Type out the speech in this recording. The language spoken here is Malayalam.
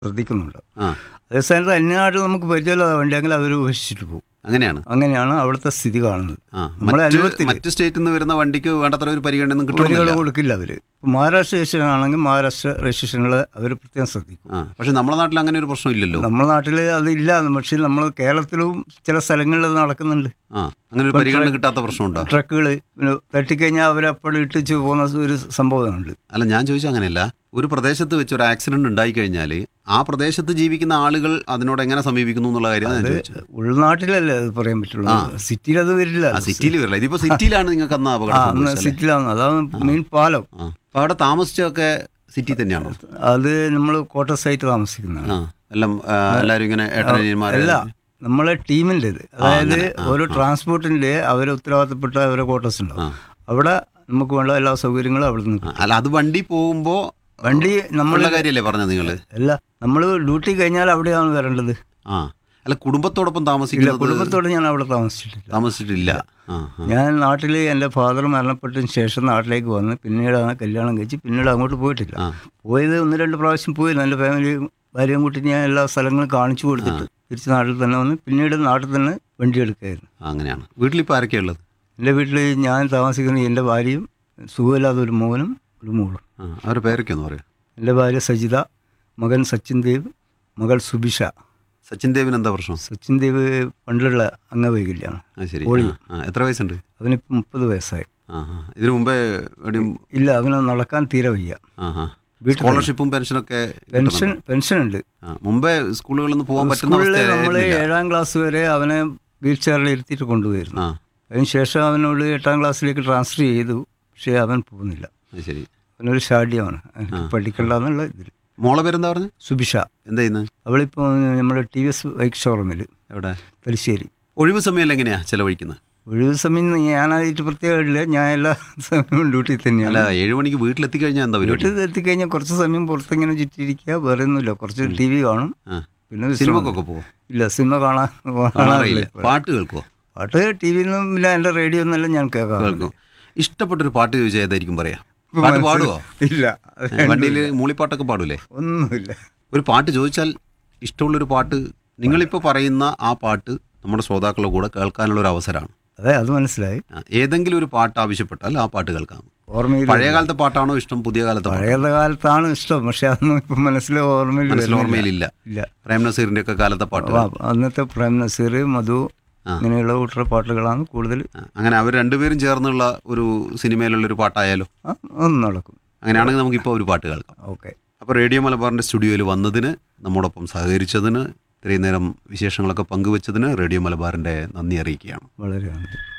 ശ്രദ്ധിക്കുന്നുണ്ട് ആ അതേസമയത്ത് അന്യനാട്ടിൽ നമുക്ക് പരിചയമില്ലാതെ വണ്ടിയെങ്കിൽ അവർ ഉപേക്ഷിച്ചിട്ട് പോകും അങ്ങനെയാണ് അങ്ങനെയാണ് അവിടുത്തെ സ്ഥിതി കാണുന്നത് ആ നമ്മളെ മറ്റ് അനുഭവത്തിൽ മറ്റ് സ്റ്റേറ്റിൽ നിന്ന് വരുന്ന വണ്ടിക്ക് വേണ്ടത്ര ഒരു പരിഗണന വരികൾ കിട്ടുന്നില്ല കൊടുക്കില്ല അവർ മഹാരാഷ്ട്ര രജിസ്ട്രേഷൻ ആണെങ്കിൽ മഹാരാഷ്ട്ര രജിസ്ട്രേഷനിൽ അവർ പ്രത്യേകം ശ്രദ്ധിക്കും ആ പക്ഷെ നമ്മുടെ നാട്ടിൽ അങ്ങനെ ഒരു പ്രശ്നം ഇല്ലല്ലോ നമ്മുടെ നാട്ടിൽ അതില്ല പക്ഷേ നമ്മൾ കേരളത്തിലും ചില സ്ഥലങ്ങളിൽ അത് നടക്കുന്നുണ്ട് ആ അങ്ങനെ ഒരു പരിഗണന കിട്ടാത്ത പ്രശ്നമുണ്ടോ ട്രക്കുകൾ പിന്നെ തട്ടിക്കഴിഞ്ഞാൽ അവരപ്പോൾ ഇട്ടിച്ച് പോകുന്ന ഒരു സംഭവമുണ്ട് അല്ല ഞാൻ ചോദിച്ചാൽ അങ്ങനെയല്ല ഒരു പ്രദേശത്ത് വെച്ച് ഒരു ആക്സിഡന്റ് ഉണ്ടായി കഴിഞ്ഞാൽ ആ പ്രദേശത്ത് ജീവിക്കുന്ന ആളുകൾ അതിനോട് എങ്ങനെ സമീപിക്കുന്നു എന്നുള്ള കാര്യമാണ് ഞാൻ ചോദിച്ചത് ഉൾനാട്ടിലല്ലേ അത് പറയാൻ പറ്റുള്ളൂ സിറ്റിയിൽ അത് വരില്ല ആ സിറ്റിയിൽ വരില്ല ഇതിപ്പോ സിറ്റിയിലാണ് നിങ്ങൾക്ക് അന്ന് ആ അപകടം അന്ന് സംഭവിച്ചത് സിറ്റിയിലാണ് അതാണ് മെയിൻ പാലം ആ അപ്പൊ അവിടെ താമസിച്ചൊക്കെ സിറ്റി തന്നെയാണോ അത് നമ്മൾ ക്വാർട്ടേഴ്സ് ആയിട്ട് താമസിക്കുന്നതാണ് ആ എല്ലാം ആ, എല്ലാവരും ഇങ്ങനെ ഏട്ടനിയന്മാരെ അല്ല നമ്മളെ ടീമിൻ്റെ ഇത് അതായത് ഓരോ ട്രാൻസ്പോർട്ടിൻ്റെ അവരെ ഉത്തരവാദിത്തപ്പെട്ട അവരെ ക്വാർട്ടേഴ്സ് ഉണ്ടാവും അവിടെ നമുക്ക് വേണ്ട എല്ലാ സൗകര്യങ്ങളും അവിടെ നിന്ന് ആ, അല്ല അത് വണ്ടി പോകുമ്പോ വണ്ടി നമ്മൾ ഉള്ള കാര്യല്ലേ പറഞ്ഞത് നിങ്ങള് അല്ല നമ്മൾ ഡ്യൂട്ടി കഴിഞ്ഞാൽ അവിടെയാണ് വരേണ്ടത് ആ അല്ല കുടുംബത്തോടൊപ്പം ഇല്ല താമസിക്കുന്നത് കുടുംബത്തോടെ ഞാൻ അവിടെ താമസിച്ചിട്ടില്ല താമസിച്ചിട്ടില്ല ആ ആ. ഞാൻ നാട്ടിൽ എൻ്റെ ഫാദർ മരണപ്പെട്ടതിന് ശേഷം നാട്ടിലേക്ക് വന്ന് പിന്നീടാണ് കല്യാണം കഴിച്ച് പിന്നീട് അങ്ങോട്ട് പോയിട്ടില്ല ആ. പോയത് ഒന്ന് രണ്ട് പ്രാവശ്യം പോയി എൻ്റെ ഫാമിലി ഭാര്യയും കൂട്ടി ഞാൻ എല്ലാ സ്ഥലങ്ങളും കാണിച്ചു കൊടുത്തിട്ട് തിരിച്ച് നാട്ടിൽ തന്നെ വന്ന് പിന്നീട് നാട്ടിൽ തന്നെ വണ്ടി എടുക്കുകയായിരുന്നു ആ, അങ്ങനെയാണ് വീട്ടിലിപ്പോൾ ആരൊക്കെയാ ഉള്ളത് എൻ്റെ വീട്ടിൽ ഞാൻ താമസിക്കുന്ന എൻ്റെ ഭാര്യയും സുഖമില്ലാത്ത ഒരു മോനും ഒരു മോളും ആ അവരുടെ പേരൊക്കെ ഒന്ന് പറയും എൻ്റെ ഭാര്യ സജിത മകൻ സച്ചിൻ ദേവ് മകൾ സുബിഷ സച്ചിൻ ദേവിന് എന്താ പ്രശ്നം സച്ചിൻ ദേവ് പണ്ടുള്ള അംഗവൈകല്യമാണ് ആ ശരി ഓളി. ആ, ആ, എത്ര വയസ്സുണ്ട് അവനിപ്പോൾ മുപ്പത് വയസ്സായി ആ ആ ഇതിനു മുമ്പേ എവിടെയും ഇല്ല അവന് നടക്കാൻ തീരെ വയ്യ ആ ആ വീട്ടിൽ സ്കോളർഷിപ്പും പെൻഷനൊക്കെ പെൻഷൻ പെൻഷൻ ഉണ്ട് ആ, മുമ്പേ സ്കൂളുകളിൽ നിന്ന് പോകാൻ പറ്റുന്ന സ്കൂളിൽ നമ്മൾ അവസ്ഥ ഏഴാം ക്ലാസ് വരെ അവനെ വീൽ ചെയറിൽ ഇരുത്തിയിട്ട് കൊണ്ടുപോയിരുന്നു ആ അതിനുശേഷം അവനോട് എട്ടാം ക്ലാസ്സിലേക്ക് ട്രാൻസ്ഫർ ചെയ്തു പക്ഷേ അവൻ പോകുന്നില്ല അത് ശരി അവനൊരു ഷാഢ്യമാണ് എനിക്ക് പഠിക്കണ്ട എന്നുള്ള ഇതിൽ മോളെ പേരെന്താ പറഞ്ഞു സുബിഷ എന്താ ചെയ്യുന്നത് അവളിപ്പോൾ നമ്മുടെ ടി വി എസ് ബൈക്ക് ഷോറൂമിൽ എവിടെ തലശ്ശേരി ഒഴിവ് സമയം എങ്ങനെയാ ചെലവഴിക്കുന്നത് ഒഴിവ് സമയം ഞാനായിട്ട് പ്രത്യേകമില്ല ഞാൻ എല്ലാ സമയവും ഡ്യൂട്ടി തന്നെയാണ് അല്ല ഏഴ് മണിക്ക് വീട്ടിലെത്തി കഴിഞ്ഞാൽ എന്താ പരിപാടി വീട്ടിൽ എത്തിക്കഴിഞ്ഞാൽ കുറച്ച് സമയം പുറത്തിങ്ങനെ ചുറ്റിയിരിക്കുക വേറെ ഒന്നുമില്ല കുറച്ച് ടി വി കാണും ആ പിന്നെ വിശ്രമം. സിനിമക്കൊക്കെ പോകും ഇല്ല സിനിമ കാണാൻ കാണാറില്ല കാണാറില്ല പാട്ട് കേൾക്കുമോ പാട്ട് ടി വിയിലും ഇല്ല എൻ്റെ റേഡിയോ ഒന്നെല്ലാം ഞാൻ കേൾക്കാം കേൾക്കും ഇഷ്ടപ്പെട്ടൊരു പാട്ട് ചോദിച്ചാൽ ഏതായിരിക്കും പറയാ പാട്ട് പാടുവോ ഇല്ല വണ്ടിയിൽ മൂളിപ്പാട്ടൊക്കെ പാടൂലേ ഒന്നുമില്ല ഒരു പാട്ട് ചോദിച്ചാൽ ഇഷ്ടമുള്ളൊരു പാട്ട് നിങ്ങളിപ്പോൾ പറയുന്ന ആ പാട്ട് നമ്മുടെ ശ്രോതാക്കളുടെ കൂടെ കേൾക്കാനുള്ള ഒരു അവസരമാണ് അതെ അത് മനസ്സിലായി ആ, ഏതെങ്കിലും ഒരു പാട്ട് ആവശ്യപ്പെട്ടാൽ ആ പാട്ട് കേൾക്കാം ഓർമ്മയിൽ പഴയ കാലത്തെ പാട്ടാണോ ഇഷ്ടം പുതിയ കാലത്തെ പാട്ടോ? പഴയ കാലത്താണ് ഇഷ്ടം പക്ഷെ അതൊന്നും ഇപ്പം മനസ്സിൽ ഓർമ്മയിൽ മനസ്സിൽ വരുന്നില്ല. ഓർമ്മയിലില്ല ഇല്ല പ്രേം നസീറിന്റെ ഒക്കെ കാലത്തെ പാട്ട് ആ, അന്നത്തെ പ്രേം നസീർ മധു ആ. ഇങ്ങനെയുള്ള കൂട്ടർ പാട്ടുകളാണ് കൂടുതൽ അങ്ങനെ അവർ രണ്ടുപേരും ചേർന്നുള്ള ഒരു സിനിമയിലുള്ള ഒരു പാട്ടായാലോ ആ, ഒന്ന് നടക്കും അങ്ങനെയാണെങ്കിൽ നമുക്കിപ്പോൾ ഒരു പാട്ട് കേൾക്കാം ഓക്കെ അപ്പോൾ റേഡിയോ മലബാറിൻ്റെ സ്റ്റുഡിയോയിൽ വന്നതിന് നമ്മോടൊപ്പം സഹകരിച്ചതിന് ഇത്രയും നേരം വിശേഷങ്ങളൊക്കെ പങ്കുവച്ചതിന് റേഡിയോ മലബാറിൻ്റെ നന്ദി അറിയിക്കുകയാണ് വളരെ നന്ദി